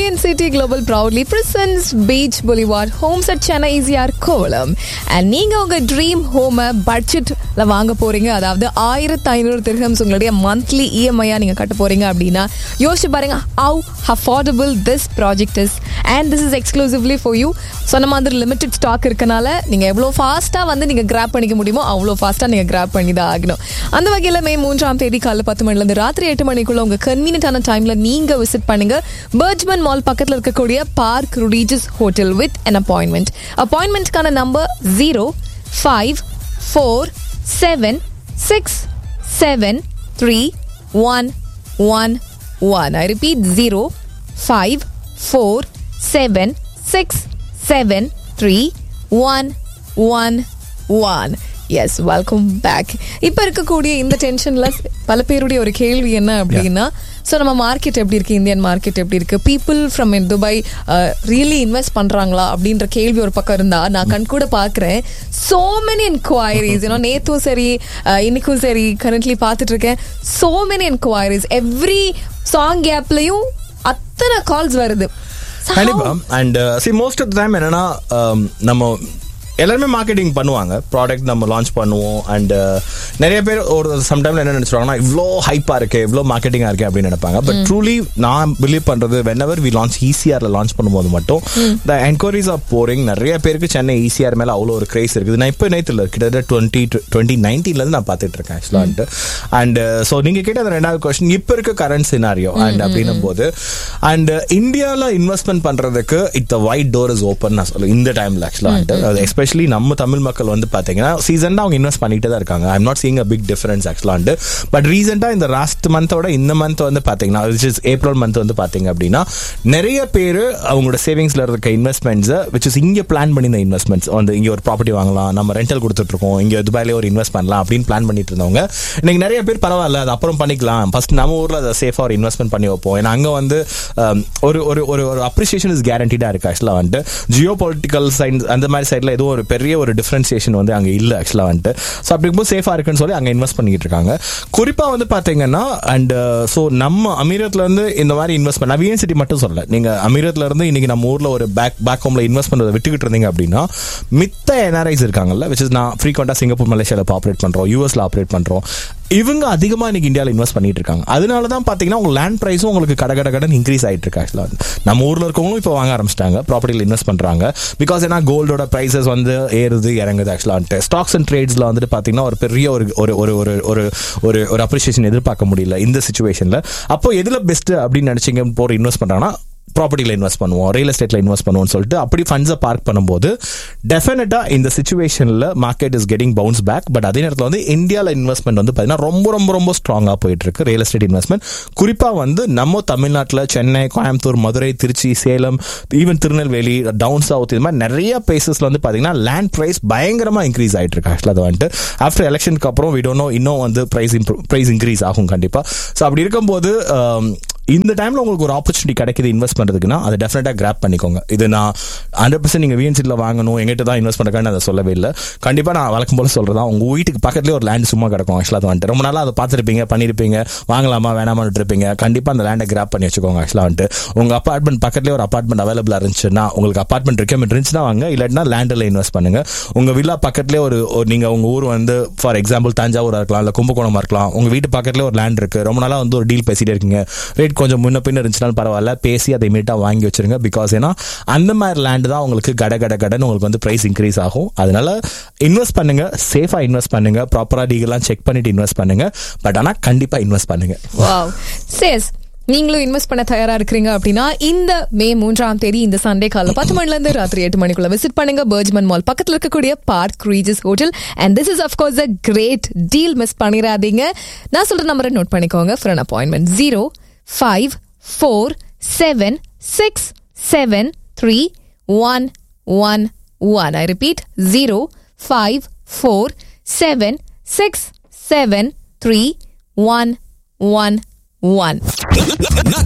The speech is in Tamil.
VNCT Global proudly presents Beach Boulevard Homes at Chennai ECR Kovalam. And நீங்க உங்க ட்ரீம் ஹோமை பட்ஜெட்ல வாங்க போறீங்க அதாவது ஆயிரத்தி ஐநூறு திரகம்ஸ் உங்களுடைய மந்த்லி இஎம்ஐயா நீங்க கட்ட போறீங்க அப்படின்னா யோசிச்சு பாருங்க how affordable this project is and this is exclusively for you சொன்ன மாதிரி லிமிடெட் ஸ்டாக் இருக்கனால நீங்க எவ்வளோ ஃபாஸ்ட்டாக வந்து நீங்க கிராப் பண்ணிக்க முடியுமோ அவ்வளோ ஃபாஸ்ட்டாக நீங்க கிராப் பண்ணி தான் ஆகணும் அந்த வகையில் மே மூன்றாம் தேதி காலைல பத்து மணிலேருந்து ராத்திரி எட்டு மணிக்குள்ள உங்க கன்வீனியன்டான டைம்ல நீங்க விசிட் பண்ணுங்க பர்ஜ்மன் மால் பக்கத்தில் இருக்கக்கூடிய Park Regis hotel with an appointment அப்பாயின்மெண்ட்க்கான number zero five four seven six seven three one one one I repeat zero five four seven six seven three one one one yes welcome back இப்போ இருக்கக்கூடிய இந்த டென்ஷன்ல பல பேருடைய ஒரு கேள்வி என்ன அப்படின்னா ஸோ நம்ம மார்க்கெட் எப்படி இருக்கு இந்தியன் மார்க்கெட் எப்படி இருக்கு people from Dubai really invest பண்றாங்களா அப்படின்ற கேள்வி ஒரு பக்கம் இருந்தா நான் கண் கூட பாக்குறேன் சோ மெனி என்கொயரிஸ் ஏன்னா நேத்தும் சரி uh, இன்னைக்கும் சரி கரண்ட்லி பார்த்துட்டு இருக்கேன் சோ மெனி என்கொயரிஸ் எவ்ரி சாங் கேப்லயும் அத்தனை கால்ஸ் வருது So how- கண்டிப்பா and see most of time என்னன்னா um, நம்ம எல்லாருமே மார்க்கெட்டிங் பண்ணுவாங்க ப்ராடக்ட் நம்ம லான்ச் பண்ணுவோம் அண்ட் நிறைய பேர் ஒரு சம்டைம்ல என்ன நினைச்சிருவாங்கன்னா இவ்வளோ ஹைப்பா இருக்கு இவ்வளோ மார்க்கெட்டிங்கா இருக்கு அப்படின்னு நினைப்பாங்க பட் ட்ரூலி நான் பிலீவ் பண்றது வென் எவர் வி லான்ச் ஈசிஆர்ல லான்ச் பண்ணும்போது மட்டும் த என்கொயரிஸ் ஆஃப் போரிங் நிறைய பேருக்கு சென்னை ஈசிஆர் மேல அவ்வளோ ஒரு கிரேஸ் இருக்குது நான் இப்போ நேத்துல கிட்டத்தட்ட டுவெண்ட்டி டுவெண்ட்டி நைன்டீன்லேருந்து நான் பார்த்துட்டு இருக்கேன் ஆக்சுவலான்ட்டு அண்ட் ஸோ நீங்க கேட்ட அந்த ரெண்டாவது கொஸ்டின் இப்போ இருக்க கரண்ட் சினாரியோ அண்ட் அப்படின்னும் போது அண்ட் இந்தியாவில் இன்வெஸ்ட்மெண்ட் பண்றதுக்கு it wide door is open நான் சொல்லுவேன் இந்த டைம்ல ஆக்சுவலாக எஸ்பெஷலி நம்ம தமிழ் மக்கள் வந்து பாத்தீங்கன்னா சீசன்டா அவங்க இன்வெஸ்ட் பண்ணிட்டே தான் இருக்காங்க I'm not seeing a big difference ஆக்சுவலான்ட்டு பட் ரீசெண்டா இந்த லாஸ்ட் மந்தோட இந்த மந்த் வந்து பாத்தீங்கன்னா விச் இஸ் ஏப்ரல் மந்த் வந்து பாத்தீங்க அப்படின்னா நிறைய பேர் அவங்களோட சேவிங்ஸ்ல இருக்க இன்வெஸ்ட்மெண்ட்ஸ் விச் இஸ் இங்க பிளான் பண்ணி இந்த இன்வெஸ்ட்மெண்ட்ஸ் வந்து இங்க ஒரு ப்ராப்பர்ட்டி வாங்கலாம் நம்ம ரெண்டல் கொடுத்துட்டு இருக்கோம் இங்க துபாயிலே ஒரு இன்வெஸ்ட் பண்ணலாம் அப்படின்னு பிளான் பண்ணிட்டு இருந்தவங்க இன்னைக்கு நிறைய பேர் பரவாயில்ல அது அப்புறம் பண்ணிக்கலாம் ஃபர்ஸ்ட் நம்ம ஊர்ல அதை சேஃபா ஒரு இன்வெஸ்ட்மெண்ட் பண்ணி வைப்போம் ஏன்னா அங்க வந்து um, ஒரு ஒரு ஒரு ஒரு அப்ரிசியேஷன் இஸ் கேரண்டீடா இருக்கு ஆக்சுவலா வந்துட்டு ஜியோ பொலிட்டிக்கல் சைன்ஸ் அந்த மாதிரி சைட்ல ஏதோ ஒரு பெரிய ஒரு டிஃபரன்சியேஷன் வந்து அங்க இல்ல ஆக்சுவலா வந்துட்டு ஸோ அப்படி இருக்கும்போது சேஃபா இருக்குன்னு சொல்லி அங்க இன்வெஸ்ட் பண்ணிட்டு இருக்காங்க குறிப்பா வந்து பாத்தீங்கன்னா அண்ட் ஸோ நம்ம அமீரத்ல இருந்து இந்த மாதிரி இன்வெஸ்ட் பண்ண விஎன் சிட்டி மட்டும் சொல்லல நீங்க அமீரத்ல இருந்து இன்னைக்கு நம்ம ஊர்ல ஒரு பேக் பேக் ஹோம்ல இன்வெஸ்ட் பண்றதை விட்டுக்கிட்டு இருந்தீங்க அப்படின்னா மித்த என்ஆர்ஐஸ் இருக்காங்கல்ல விச் இஸ் நான் ஃப்ரீக்வெண்டா சிங்கப்பூர் மலேசியால ஆப்ரேட் பண்றோம் யூஎஸ்ல ஆப்ரேட் பண்றோம் இவங்க அதிகமா இன்னைக்கு இந்தியாவில் இன்வெஸ்ட் பண்ணிட்டு இருக்காங்க அதனால தான் பாத்தீங்கன்னா உங்க லேண்ட் பிரைஸும் உங்களுக்கு கட கட கடன் இன்க்ரீஸ் ஆயிட்டு இருக்கு ஆக்சுவலா நம்ம ஊர்ல இருக்கவங்களும் இப்போ வாங்க ஆரம்பிச்சிட்டாங்க ப்ராப்பர்ட்டியில் இன்வெஸ்ட் பண்றாங்க பிகாஸ் ஏன்னா கோல்டோட பிரைசஸ் வந்து ஏறுது இறங்குது ஆக்சுவலான்ட்டு ஸ்டாக்ஸ் அண்ட் ட்ரேட்ஸ்ல வந்துட்டு பாத்தீங்கன்னா ஒரு பெரிய ஒரு ஒரு ஒரு ஒரு ஒரு ஒரு ஒரு அப்ரிசியேஷன் எதிர்பார்க்க முடியல இந்த சுச்சுவேஷன்ல அப்போ எதுல பெஸ்ட் அப்படின்னு நினைச்சீங்க போற இன்வெஸ்ட் பண்றாங்கன்னா ப்ராப்பர்ட்டியில் இன்வெஸ்ட் பண்ணுவோம் ரியல் எஸ்டேட்ல இன்வெஸ்ட் பண்ணுவோம்னு சொல்லிட்டு அப்படி ஃபண்ட்ஸை பார்க் பண்ணும்போது டெஃபினட்டா இந்த சுச்சுவேஷன்ல market is getting bounce back but அதே நேரத்தில் வந்து இந்தியாவில் இன்வெஸ்ட்மெண்ட் வந்து பார்த்தீங்கன்னா ரொம்ப ரொம்ப ரொம்ப ஸ்ட்ராங்காக போயிட்டு இருக்கு ரியல் எஸ்டேட் இன்வெஸ்ட்மெண்ட் குறிப்பாக வந்து நம்ம தமிழ்நாட்டில் Chennai Coimbatore Madurai Tiruchi Salem even Tirunelveli town south இது மாதிரி நிறைய பிளேசஸ்ல வந்து பார்த்தீங்கன்னா லேண்ட் ப்ரைஸ் பயங்கரமாக இன்க்ரீஸ் ஆயிட்டு இருக்கு ஆக்சுவலாக அது வந்துட்டு ஆஃப்டர் எலெக்ஷனுக்கு அப்புறம் விடோனோ இன்னும் வந்து ப்ரைஸ் ப்ரைஸ் இன்க்ரீஸ் ஆகும் கண்டிப்பாக ஸோ அப்படி இருக்கும்போது um, இந்த டைம்ல உங்களுக்கு ஒரு ஆப்பர்ச்சுனிட்டி கிடைக்குது இன்வெஸ்ட் பண்றதுக்குன்னா அதை டெஃபினட்டா கிராப் பண்ணிக்கோங்க இது நான் ஹண்ட்ரட் பர்சன்ட் நீங்க விஎன்சில வாங்கணும் எங்கிட்ட தான் இன்வெஸ்ட் பண்ணுறேன்னு அதை சொல்லவே இல்லை கண்டிப்பா நான் வழக்கம் போல சொல்றதா உங்க வீட்டுக்கு பக்கத்துலேயே ஒரு லேண்ட் சும்மா கிடக்கும் ஆக்சுவலாக அது வந்துட்டு ரொம்ப நாளா அதை பார்த்துருப்பீங்க பண்ணிருப்பீங்க வாங்கலாமா வேணாமான்னு இருப்பீங்க கண்டிப்பா அந்த லேண்டை கிராப் பண்ணி வச்சுக்கோங்க ஆக்சுவலாக வந்துட்டு உங்க அப்பார்ட்மெண்ட் பக்கத்துலேயே ஒரு அப்பார்ட்மெண்ட் அவைலபிளா இருந்துச்சுன்னா உங்களுக்கு அப்பார்ட்மெண்ட் ரெக்கமெண்ட் இருந்துச்சுன்னா வாங்க இல்லாட்டினா லேண்டில் இன்வெஸ்ட் பண்ணுங்க உங்க வில்லா பக்கத்துலேயே ஒரு ஒரு- நீங்க உங்க ஊர் வந்து ஃபார் எக்ஸாம்பிள் தஞ்சாவூரா இருக்கலாம் இல்ல கும்பகோணமா இருக்கலாம் உங்க வீட்டு பக்கத்துல ஒரு லேண்ட் இருக்கு ரொம்ப நாளா வந்து ஒரு டீல் பேசிட்டே இருக்கீங்க ரேட் கொஞ்சம் முன்ன பின்ன இருந்துச்சுனாலும் பரவாயில்ல பேசி அதை இமீடியட்டா வாங்கி வச்சிருங்க பிகாஸ் ஏன்னா அந்த மாதிரி லேண்ட் தான் உங்களுக்கு கட கட கடன்னு உங்களுக்கு வந்து பிரைஸ் இன்க்ரீஸ் ஆகும் அதனால இன்வெஸ்ட் பண்ணுங்க சேஃபா இன்வெஸ்ட் பண்ணுங்க ப்ராப்பரா டீகெல்லாம் செக் பண்ணிட்டு இன்வெஸ்ட் பண்ணுங்க பட் ஆனா கண்டிப்பா இன்வெஸ்ட் பண்ணுங்க வாவ் சேஸ் நீங்களும் இன்வெஸ்ட் பண்ண தயாரா இருக்கிறீங்க அப்படின்னா இந்த மே மூன்றாம் தேதி இந்த சண்டே காலைல பத்து மணில இருந்து ராத்திரி எட்டு மணிக்குள்ள விசிட் பண்ணுங்க பர்ஜ்மன் மால் பக்கத்துல இருக்கக்கூடிய Park Regis hotel and this is of course a great deal miss பண்ணிடாதீங்க நான் சொல்ற நம்பரை நோட் பண்ணிக்கோங்க for an appointment zero five four seven six seven three one one one I repeat zero five four seven six seven three one one one